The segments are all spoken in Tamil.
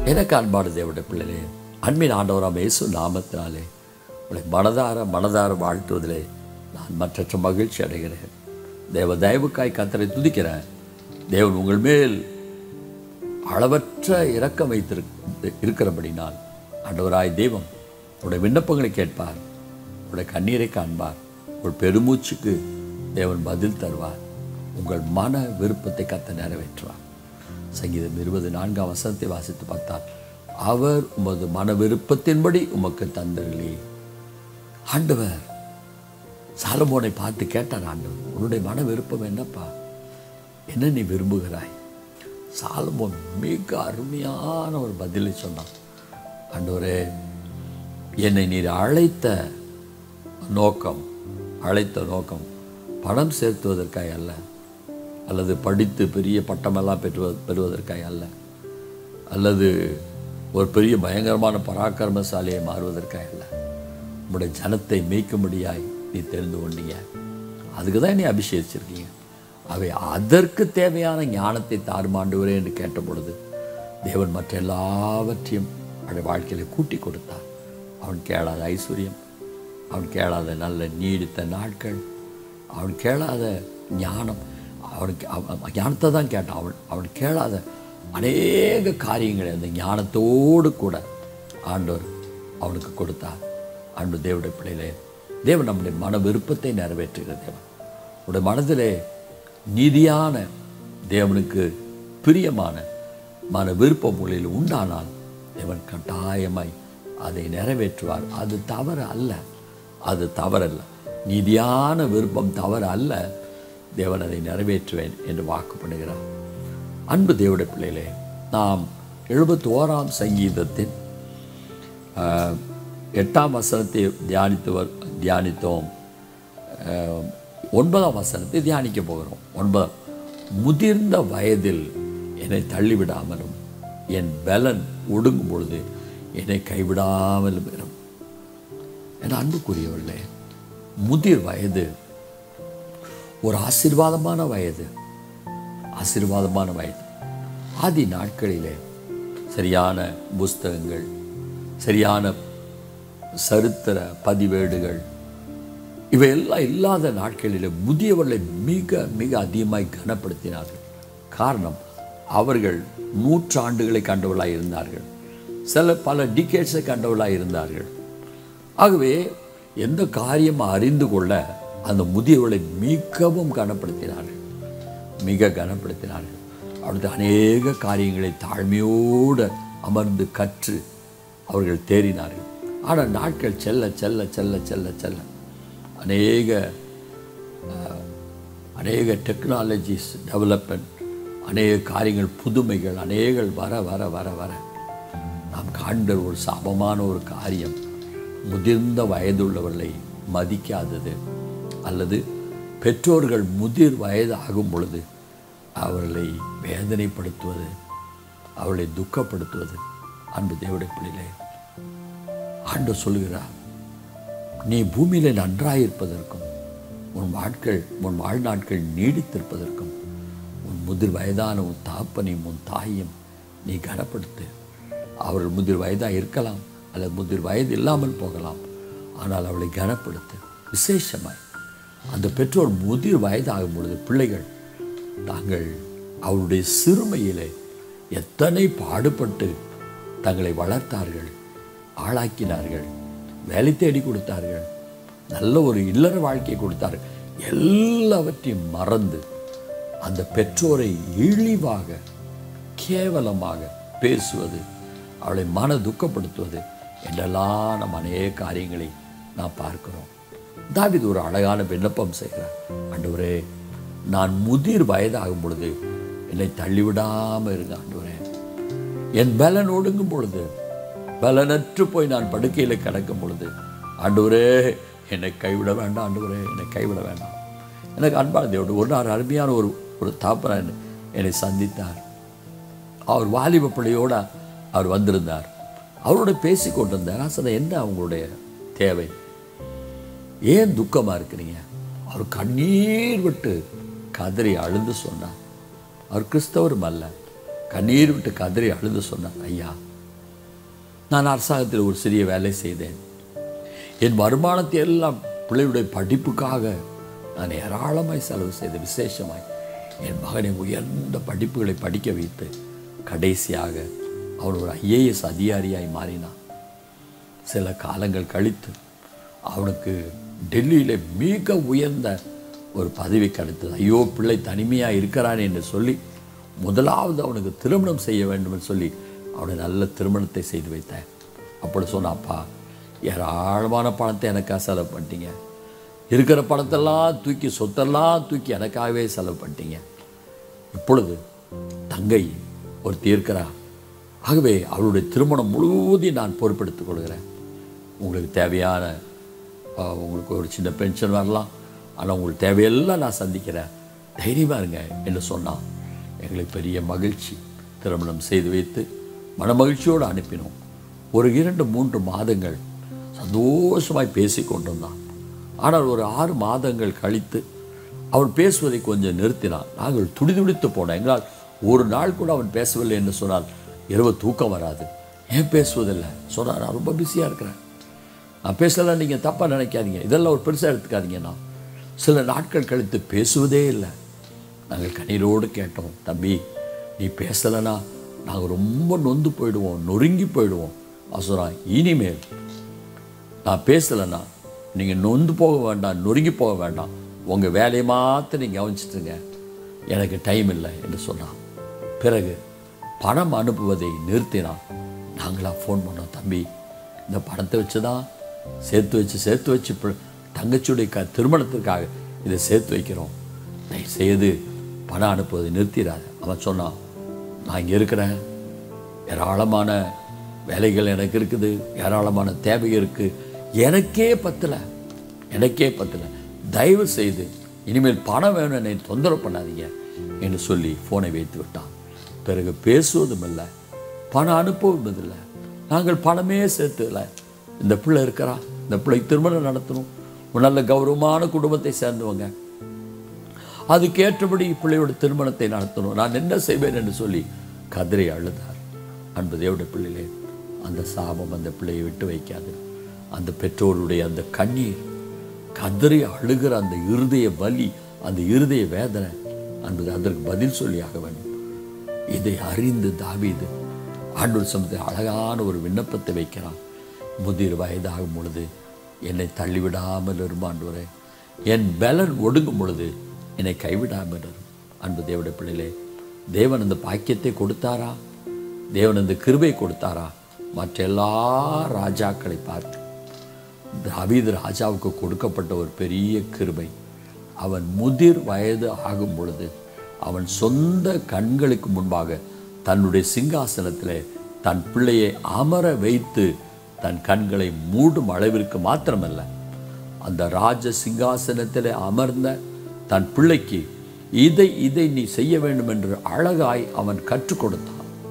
எனக்கு அன்பான தேவனுடைய பிள்ளைகளே அன்பின் ஆண்டவராம் இயேசு நாமத்தினாலே உங்களை மனதார மனதார வாழ்த்துவதிலே நான் மற்றற்ற மகிழ்ச்சி அடைகிறேன் தேவ தயவுக்காய் கத்தரை துதிக்கிறேன் தேவன் உங்கள் மேல் அளவற்ற இரக்கம் வைத்திருக்க இருக்கிறபடினால் ஆண்டவராய் தெய்வம் உடைய விண்ணப்பங்களை கேட்பார் உடைய கண்ணீரை காண்பார் உங்கள் பெருமூச்சுக்கு தேவன் பதில் தருவார் உங்கள் மன விருப்பத்தை கத்த நிறைவேற்றுவார் சங்கீதம் இருபது நான்காம் வசனத்தை வாசித்து பார்த்தால் அவர் உமது மன விருப்பத்தின்படி உமக்கு தந்தர்களே ஆண்டவர் சாலமோனை பார்த்து கேட்டார் ஆண்டவர் உன்னுடைய மன விருப்பம் என்னப்பா என்ன நீ விரும்புகிறாய் சாலமோன் மிக அருமையான ஒரு பதிலை சொன்னான் ஆண்டவரே என்னை நீர் அழைத்த நோக்கம் அழைத்த நோக்கம் பணம் சேர்த்துவதற்காக அல்ல அல்லது படித்து பெரிய பட்டமெல்லாம் பெற்று பெறுவதற்காக அல்ல அல்லது ஒரு பெரிய பயங்கரமான பராக்கிரமசாலியை மாறுவதற்காக அல்ல உங்களுடைய ஜனத்தை மேய்க்கும்படியாய் நீ தெரிந்து கொண்டீங்க அதுக்கு தான் நீ அபிஷேகிச்சிருக்கீங்க அவை அதற்கு தேவையான ஞானத்தை தாறுமாண்டுவரே என்று கேட்ட பொழுது தேவன் மற்ற எல்லாவற்றையும் அவனுடைய வாழ்க்கையில் கூட்டி கொடுத்தார் அவன் கேளாத ஐஸ்வர்யம் அவன் கேளாத நல்ல நீடித்த நாட்கள் அவன் கேளாத ஞானம் அவனுக்கு அவன் ஞானத்தை தான் கேட்டான் அவன் அவன் கேளாத அநேக காரியங்களை அந்த ஞானத்தோடு கூட ஆண்டவர் அவனுக்கு கொடுத்தார் அன்று தேவனுடைய பிள்ளையிலே தேவன் நம்முடைய மன விருப்பத்தை நிறைவேற்றுகிற தேவன் உடைய மனதிலே நீதியான தேவனுக்கு பிரியமான மன விருப்பம் உங்களில் உண்டானால் தேவன் கட்டாயமாய் அதை நிறைவேற்றுவார் அது தவறு அல்ல அது தவறல்ல நீதியான விருப்பம் தவறு அல்ல தேவன் அதை நிறைவேற்றுவேன் என்று வாக்கு பண்ணுகிறார் அன்பு தேவடைய பிள்ளைகளே நாம் எழுபத்தி ஓராம் சங்கீதத்தின் ஆஹ், எட்டாம் வசனத்தை தியானித்து வர் தியானித்தோம் ஆஹ், ஒன்பதாம் வசனத்தை தியானிக்க போகிறோம் ஒன்பதாம் முதிர்ந்த வயதில் என்னை தள்ளிவிடாமலும் என் பலன் ஒடுங்கும் பொழுது என்னை கைவிடாமலும் வரும் என் அன்புக்குரியவர்களே முதிர் வயது ஒரு ஆசீர்வாதமான வயது ஆசீர்வாதமான வயது ஆதி நாட்களிலே சரியான புஸ்தகங்கள் சரியான சரித்திர பதிவேடுகள் இவையெல்லாம் இல்லாத நாட்களிலே முதியவர்களை மிக மிக அதிகமாய் கனப்படுத்தினார்கள் காரணம் அவர்கள் நூற்றாண்டுகளை கண்டவர்களாக இருந்தார்கள் சில பல டிகேட்ஸை கண்டவர்களாக இருந்தார்கள் ஆகவே எந்த காரியம் அறிந்து கொள்ள அந்த முதியவர்களை மிகவும் கனப்படுத்தினார்கள் மிக கனப்படுத்தினார்கள் அவர்கள் அநேக காரியங்களை தாழ்மையோடு அமர்ந்து கற்று அவர்கள் தேறினார்கள் ஆனால் நாட்கள் செல்ல செல்ல செல்ல செல்ல செல்ல அநேக அஹ், அநேக டெக்னாலஜிஸ் டெவலப்மெண்ட் அநேக காரியங்கள் புதுமைகள் அநேகள் வர வர வர வர நாம் காண்கிற ஒரு சாபமான ஒரு காரியம் முதிர்ந்த வயதுள்ளவர்களை மதிக்காதது அல்லது பெற்றோர்கள் முதிர் வயது ஆகும் பொழுது அவர்களை வேதனைப்படுத்துவது அவர்களை துக்கப்படுத்துவது அன்பு தேவடைய பிள்ளைகளே ஆண்டவர் சொல்லுகிறார் நீ பூமியிலே நன்றாயிருப்பதற்கும் உன் வாழ்க்கள் உன் வாழ்நாட்கள் நீடித்திருப்பதற்கும் உன் முதிர் வயதான உன் தாப்பனையும் உன் தாயையும் நீ கனப்படுத்து அவர்கள் முதிர் வயதாக இருக்கலாம் அல்லது முதிர் வயது இல்லாமல் போகலாம் ஆனால் அவளை கனப்படுத்து விசேஷமாய் அந்த பெற்றோர் முதிர் வயதாகும் பொழுது பிள்ளைகள் தாங்கள் அவருடைய சிறுமையிலே எத்தனை பாடுபட்டு தங்களை வளர்த்தார்கள் ஆளாக்கினார்கள் வேலை தேடி கொடுத்தார்கள் நல்ல ஒரு இல்லற வாழ்க்கையை கொடுத்தார்கள் எல்லாவற்றையும் மறந்து அந்த பெற்றோரை இழிவாக கேவலமாக பேசுவது அவளை மன துக்கப்படுத்துவது என்றெல்லாம் நம்ம அநேக காரியங்களை நாம் பார்க்கிறோம் தாவீது ஒரு அழகான விண்ணப்பம் செய்கிறார் ஆண்டவரே நான் முதிர் வயதாகும் பொழுது என்னை தள்ளிவிடாமல் இருங்க ஆண்டவரே என் பலன் ஒடுங்கும் பொழுது பலனற்று போய் நான் படுக்கையில் கிடக்கும் பொழுது ஆண்டவரே என்னை கைவிட வேண்டாம் ஆண்டவரே என்னை கைவிட வேண்டாம் எனக்கு அன்பான தேவடு ஒரு நாள் அருமையான ஒரு ஒரு தாப்பரன் என்னை சந்தித்தார் அவர் வாலிப பிள்ளையோடு அவர் வந்திருந்தார் அவரோட பேசி கொண்டிருந்தார் நான் சொன்னேன் என்ன அவங்களுடைய தேவை ஏன் துக்கமாக இருக்கிறீங்க அவர் கண்ணீர் விட்டு கதறி அழுது சொன்னார் அவர் கிறிஸ்தவரும் அல்ல கண்ணீர் விட்டு கதறி அழுது சொன்னார் ஐயா நான் அரசாங்கத்தில் ஒரு சிறிய வேலை செய்தேன் என் வருமானத்தை எல்லாம் பிள்ளையுடைய படிப்புக்காக நான் ஏராளமாய் செலவு செய்த விசேஷமாய் என் மகனை உயர்ந்த படிப்புகளை படிக்க வைத்து கடைசியாக அவன் ஒரு ஐஏஎஸ் அதிகாரியாய் மாறினான் சில காலங்கள் கழித்து அவனுக்கு டெல்லியில் மிக உயர்ந்த ஒரு பதவி கிடைத்தது ஐயோ பிள்ளை தனிமையாக இருக்கிறான் என்று சொல்லி முதலாவது அவனுக்கு திருமணம் செய்ய வேண்டும் என்று சொல்லி அவனை நல்ல திருமணத்தை செய்து வைத்தேன் அப்படி சொன்னாப்பா ஏராளமான பணத்தை எனக்காக செலவு பண்ணிட்டீங்க இருக்கிற பணத்தெல்லாம் தூக்கி சொத்தெல்லாம் தூக்கி எனக்காகவே செலவு பண்ணிட்டீங்க இப்பொழுது தங்கை ஒருத்தி இருக்கிறா ஆகவே அவளுடைய திருமணம் முழுவதையும் நான் பொறுப்பெடுத்துக் கொள்கிறேன் உங்களுக்கு தேவையான அஹ், உங்களுக்கு ஒரு சின்ன பென்ஷன் வரலாம் ஆனால் உங்களுக்கு தேவையெல்லாம் நான் சந்திக்கிறேன் தைரியமாக இருங்க என்று சொன்னான் எங்களுக்கு பெரிய மகிழ்ச்சி திருமணம் செய்து வைத்து மனமகிழ்ச்சியோடு அனுப்பினோம் ஒரு இரண்டு மூன்று மாதங்கள் சந்தோஷமாய் பேசி கொண்டிருந்தான் ஆனால் ஒரு ஆறு மாதங்கள் கழித்து அவன் பேசுவதை கொஞ்சம் நிறுத்தினான் நாங்கள் துடிதுடித்து போனோம் எங்களால் ஒரு நாள் கூட அவன் பேசவில்லை என்று சொன்னால் இரவு தூக்கம் வராது ஏன் பேசுவதில்லை சொன்னார் நான் ரொம்ப பிஸியாக இருக்கிறேன் நான் பேசலை நீங்கள் தப்பாக நினைக்காதீங்க இதெல்லாம் ஒரு பெருசாக எடுத்துக்காதீங்கண்ணா சில நாட்கள் கழித்து பேசுவதே இல்லை நாங்கள் கண்ணீரோடு கேட்டோம் தம்பி நீ பேசலைன்னா நாங்கள் ரொம்ப நொந்து போயிடுவோம் நொறுங்கி போயிடுவோம் அவன் சொன்னான் இனிமேல் நான் பேசலைன்னா நீங்கள் நொந்து போக வேண்டாம் நொறுங்கி போக வேண்டாம் உங்கள் வேலையை மாத்திரம் நீங்கள் கவனிச்சிட்டுங்க எனக்கு டைம் இல்லை என்று சொன்னான் பிறகு பணம் அனுப்புவதை நிறுத்தினான் நாங்களா ஃபோன் பண்ணோம் தம்பி இந்த பணத்தை வச்சு தான் சேர்த்து வச்சு சேர்த்து வச்சு இப்போ தங்கச்சியுடைய க திருமணத்திற்காக இதை சேர்த்து வைக்கிறோம் தயவு செய்து பணம் அனுப்புவதை நிறுத்திடாத அவன் சொன்னான் நான் இங்கே இருக்கிறேன் ஏராளமான வேலைகள் எனக்கு இருக்குது ஏராளமான தேவை இருக்குது எனக்கே பத்தலை எனக்கே பத்தலை தயவு செய்து இனிமேல் பணம் வேணும் என்னை தொந்தரவு பண்ணாதீங்க என்று சொல்லி ஃபோனை வைத்து விட்டான் பிறகு பேசுவதும் இல்லை பணம் அனுப்பவும் இல்லை நாங்கள் பணமே சேர்த்துல இந்த பிள்ளை இருக்கிறா இந்த பிள்ளைக்கு திருமணம் நடத்தணும் ஒரு நல்ல கௌரவமான குடும்பத்தை சேர்ந்தவங்க அதுக்கேற்றபடி பிள்ளையோட திருமணத்தை நடத்தணும் நான் என்ன செய்வேன் என்று சொல்லி கதறி அழுதார் அன்பு தேவடைய பிள்ளைகளே அந்த சாபம் அந்த பிள்ளையை விட்டு வைக்காது அந்த பெற்றோருடைய அந்த கண்ணீர் கதறி அழுகிற அந்த இருதய வலி அந்த இருதய வேதனை அன்பது அதற்கு பதில் சொல்லியாக வேண்டும் இதை அறிந்து தாவீது ஆண்டவர் சமூகத்தில் அழகான ஒரு விண்ணப்பத்தை வைக்கிறான் முதிர் வயதாகும் பொழுது என்னை தள்ளிவிடாமல் இருமாண்டவரே என் பலன் ஒடுங்கும் பொழுது என்னை கைவிடாமல் இரும் அன்பு தேவடைய பிள்ளைகளே தேவன் அந்த பாக்கியத்தை கொடுத்தாரா தேவன் அந்த கிருபை கொடுத்தாரா மற்ற எல்லா ராஜாக்களை பார்த்து தாவீது ராஜாவுக்கு கொடுக்கப்பட்ட ஒரு பெரிய கிருபை அவன் முதிர் வயது ஆகும் பொழுது அவன் சொந்த கண்களுக்கு முன்பாக தன்னுடைய சிங்காசனத்திலே தன் பிள்ளையை அமர வைத்து தன் கண்களை மூடும் அளவிற்கு மாத்திரமல்ல அந்த ராஜ சிங்காசனத்திலே அமர்ந்த தன் பிள்ளைக்கு இதை இதை நீ செய்ய வேண்டும் என்று அழகாய் அவன் கற்றுக் கொடுத்தான்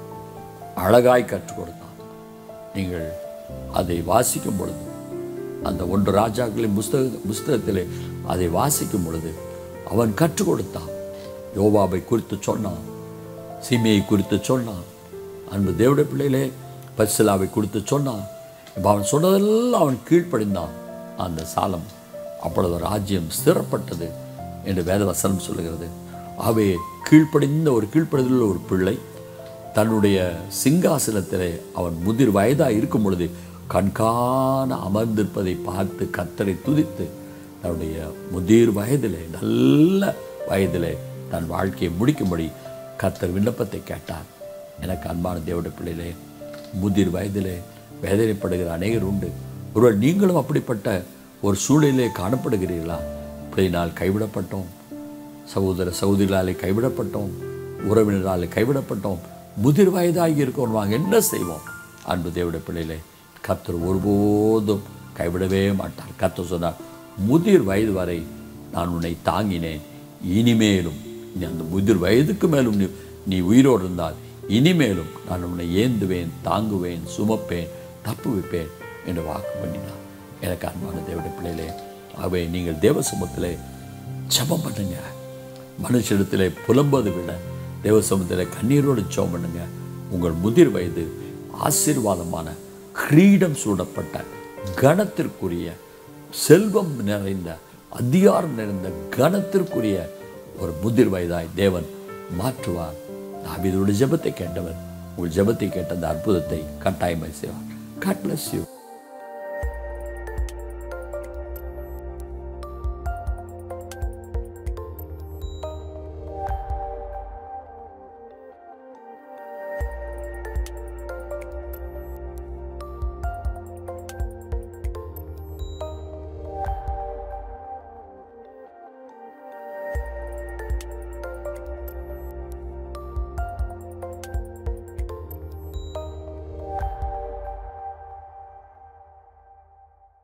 அழகாய் கற்றுக் கொடுத்தான் நீங்கள் அதை வாசிக்கும் பொழுது அந்த ஒன்று ராஜாக்களின் புஸ்தக புஸ்தகத்திலே அதை வாசிக்கும் பொழுது அவன் கற்றுக் கொடுத்தான் யோவாபை குறித்து சொன்னான் சீமையை குறித்து சொன்னான் அன்பு தேவடைய பிள்ளையிலே பரிசிலாவை குறித்து சொன்னான் இப்போ அவன் சொன்னதெல்லாம் அவன் கீழ்ப்படிந்தான் அந்த சாலம் அப்பொழுது ராஜ்யம் ஸ்திரப்பட்டது என்று வேதவசனம் சொல்லுகிறது அவை கீழ்ப்படிந்த ஒரு கீழ்ப்படிந்துள்ள ஒரு பிள்ளை தன்னுடைய சிங்காசனத்திலே அவன் முதிர் வயதாக இருக்கும் பொழுது கண்காண அமர்ந்திருப்பதை பார்த்து கத்தரை துதித்து தன்னுடைய முதிர் வயதிலே நல்ல வயதிலே தன் வாழ்க்கையை முடிக்கும்படி கத்தர் விண்ணப்பத்தை கேட்டார் எனக்கு அன்பான தேவடைய பிள்ளையிலே முதிர் வயதிலே வேதனைப்படுகிற அநேகர் உண்டு ஒருவர் நீங்களும் அப்படிப்பட்ட ஒரு சூழ்நிலையிலே காணப்படுகிறீர்களா பிள்ளையினால் கைவிடப்பட்டோம் சகோதர சகோதரிகளாலே கைவிடப்பட்டோம் உறவினராலே கைவிடப்பட்டோம் முதிர் வயதாகி இருக்கோம் நாங்கள் என்ன செய்வோம் அன்பு தேவடைய பிள்ளையிலே கத்தர் ஒருபோதும் கைவிடவே மாட்டார் கத்தர் சொன்னார் முதிர் வயது வரை நான் உன்னை தாங்கினேன் இனிமேலும் நீ அந்த முதிர் வயதுக்கு மேலும் நீ நீ உயிரோடு இருந்தால் இனிமேலும் நான் உன்னை ஏந்துவேன் தாங்குவேன் சுமப்பேன் தப்புவிப்பேன் என்று வாக்கு பண்ணினார் எனக்கு அன்பான தேவடைய பிள்ளைகளே ஆகவே நீங்கள் தேவ சமூகத்திலே ஜெபம் பண்ணுங்க மனுஷிடத்திலே புலம்பது விட தேவ சமூகத்திலே கண்ணீரோடு ஜெபம் பண்ணுங்க உங்கள் முதிர் வயது ஆசீர்வாதமான கிரீடம் சூடப்பட்ட கணத்திற்குரிய செல்வம் நிறைந்த அதிகாரம் நிறைந்த கணத்திற்குரிய ஒரு முதிர் வயதாய் தேவன் மாற்றுவார் தாவீதுடைய ஜெபத்தை கேட்டவர் உங்கள் ஜெபத்தை கேட்ட அந்த அற்புதத்தை கட்டாயமாய் செய்வார் காட் bless you